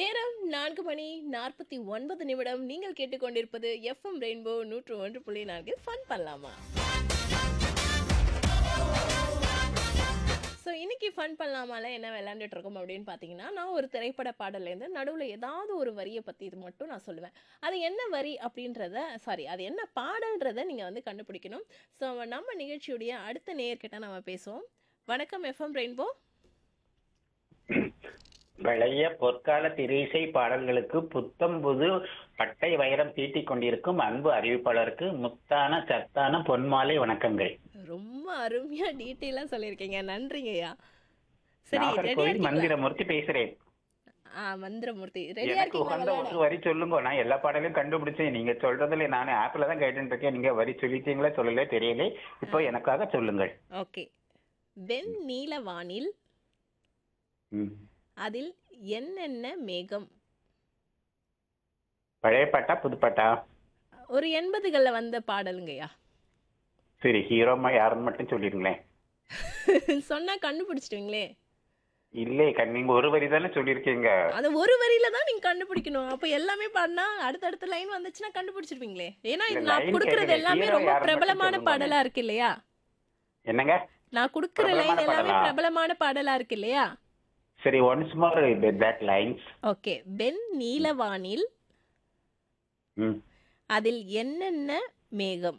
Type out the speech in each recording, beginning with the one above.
நேரம் நான்கு மணி நாற்பத்தி ஒன்பது நிமிடம் நீங்கள் கேட்டுக்கொண்டிருப்பது எஃப்எம் ரெயின்போ நூற்று ஒன்று புள்ளி நான்கு ஃபன் பண்ணலாமா ஸோ இன்னைக்கு ஃபன் பண்ணலாமால என்ன விளையாண்டுட்டு இருக்கோம் அப்படின்னு பார்த்தீங்கன்னா நான் ஒரு திரைப்பட பாடல்லேருந்து நடுவில் ஏதாவது ஒரு வரியை பற்றி இது மட்டும் நான் சொல்லுவேன் அது என்ன வரி அப்படின்றத சாரி அது என்ன பாடல்ன்றதை நீங்கள் வந்து கண்டுபிடிக்கணும் ஸோ நம்ம நிகழ்ச்சியுடைய அடுத்த நேயர்கிட்ட நம்ம பேசுவோம் வணக்கம் எஃப்எம் ரெயின்போ பழைய பொற்கால திரைசை பாடல்களுக்கு புத்தம் புது பட்டை வைரம் தீட்டிக் கொண்டிருக்கும் அன்பு அறிவிப்பாளருக்கு முத்தான சத்தான பொன்மாலை வணக்கங்கள் ரொம்ப அருமையா டீட்டெயிலாக சொல்லியிருக்கீங்க நன்றிங்கய்யா சரி ரெடியா நாகர்கோவில் இருக்கீங்களா மந்திரமூர்த்தி பேசுறேன் ஆ மந்திரமூர்த்தி ரெடியா எனக்கு இருக்கீங்களா உகந்த விளையாட? ஒரு வரி சொல்லுங்க நான் எல்லா பாடலையும் கண்டுபிடிச்சேன் நீங்க சொல்றதுல நான் ஆப்ல தான் கேட்டுட்டு இருக்கேன் நீங்க வரி சொல்லிட்டீங்களா சொல்லல தெரியல இப்போ எனக்காக சொல்லுங்கள் ஓகே வெண் நீல வானில் ம். அதில் என்னென்ன மேகம் பழைய பாட்டா புதுப்பாட்டா ஒரு எண்பதுகள்ல வந்த பாடலுங்கய்யா சரி ஹீரோமா யாருன்னு மட்டும் சொல்லிருங்களேன் சொன்னா கண்டுபிடிச்சிடுவீங்களே இல்லே கண் நீங்க ஒரு வரி தானே சொல்லியிருக்கீங்க அது ஒரு வரியில தான் நீங்க கண்டுபிடிக்கணும் அப்ப எல்லாமே பாடினா அடுத்தடுத்த லைன் வந்துச்சுன்னா கண்டுபிடிச்சிருவீங்களே ஏன்னா இது இல்ல, நான் line கொடுக்கறது கேட்கல. எல்லாமே hero ரொம்ப யாருன்னு மட்டும் பிரபலமான சொல்லுங்க. பாடலா இருக்கு இல்லையா என்னங்க நான் கொடுக்கிற லைன் பிரபலமான எல்லாமே பாடலா? பிரபலமான பாடலா இருக்கு இல்லையா சரி once more that lines okay வெண் நீலவானில் ம் அதில் என்னென்ன மேகம்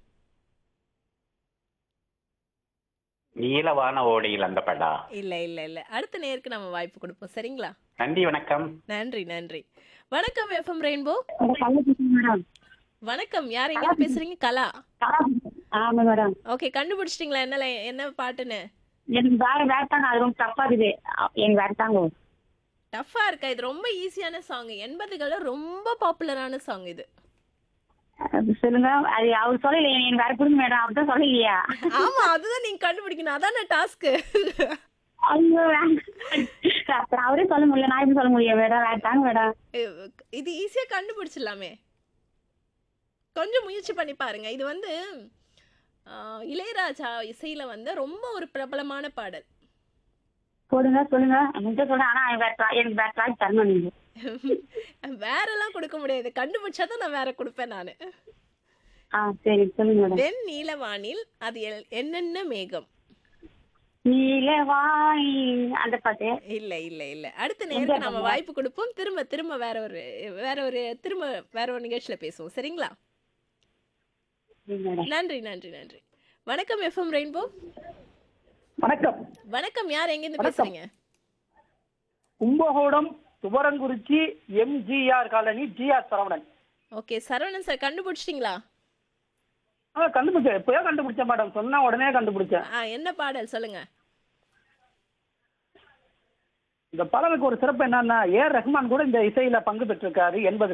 நீலவான ஓடையில் அந்த படா இல்ல இல்ல இல்ல அடுத்த நேருக்கு நம்ம வாய்ப்பு கொடுப்போம் சரிங்களா நன்றி வணக்கம் நன்றி நன்றி வணக்கம் எஃப்எம் ரெயின்போ மேடம் வணக்கம் யார் எங்க பேசுறீங்க கலா ஆமா மேடம் ஓகே கண்டுபிடிச்சிட்டீங்களா என்ன line- என்ன பாட்டுன்னு எனக்கு வேற வேற தாங்க அது ரொம்ப டஃப்பா இருக்குது எனக்கு வேற தாங்க டஃபா இருக்கா இது ரொம்ப ஈஸியான சாங் எண்பதுகள்ல ரொம்ப பாப்புலரான சாங் இது அது சொல்லுங்க அது அவர் சொல்லல எனக்கு வேற கொடுங்க மேடம் அவர் தான் சொல்லலையா ஆமா அதுதான் நீங்க கண்டுபிடிக்கணும் அதான டாஸ்க் ஐயோ வேண்டாம். அப்புறம் அவரே சொல்ல முடியல நான் எப்படி சொல்ல முடியும் மேடம் வேற தாங்க மேடம் இது ஈஸியா கண்டுபிடிச்சிடலாமே கொஞ்சம் முயற்சி பண்ணி பாருங்க இது வந்து ஆ, இளையராஜா இசையில வந்து ரொம்ப ஒரு பிரபலமான பாடல் போடுங்க சொல்லுங்க முட்டை சொல்றேன் ஆனா எனக்கு வேற try- எனக்கு வேற ட்ராக் தரணும் நீங்க வேற எல்லாம் கொடுக்க முடியாது கண்டுபிடிச்சாதான் நான் வேற கொடுப்பேன் நானு ஆ சரி சொல்லுங்க மேடம் வெண் நீலவானில் அது எல்- என்னென்ன மேகம் நீலவாய் அந்த பாட்டு இல்ல இல்ல இல்ல அடுத்த நேருக்கு நம்ம வாய்ப்பு கொடுப்போம் திரும்ப திரும்ப வேற ஒரு வேற ஒரு திரும்ப வேற ஒரு நிகழ்ச்சியில பேசுவோம் சரிங்களா சரி மேடம் நன்றி நன்றி நன்றி வணக்கம் எஃப்எம் ரெயின்போ வணக்கம் வணக்கம் யார் எங்க இருந்து பேசுறீங்க Kumbakonam Thuvarankurichi MGR colony G R Saravanan okay Saravanan sir கண்டுபிடிச்சிட்டீங்களா ஆ கண்டுபிடிச்சேன் இப்போயே கண்டுபிடிச்சேன் மேடம் சொன்னா உடனே கண்டுபிடிச்சேன் ஆ என்ன பாடல் சொல்லுங்க இந்த பாடலுக்கு ஒரு சிறப்பு என்னன்னா ஏ ரஹ்மான் கூட இந்த இசையில பங்கு பெற்றிருக்காரு எண்பது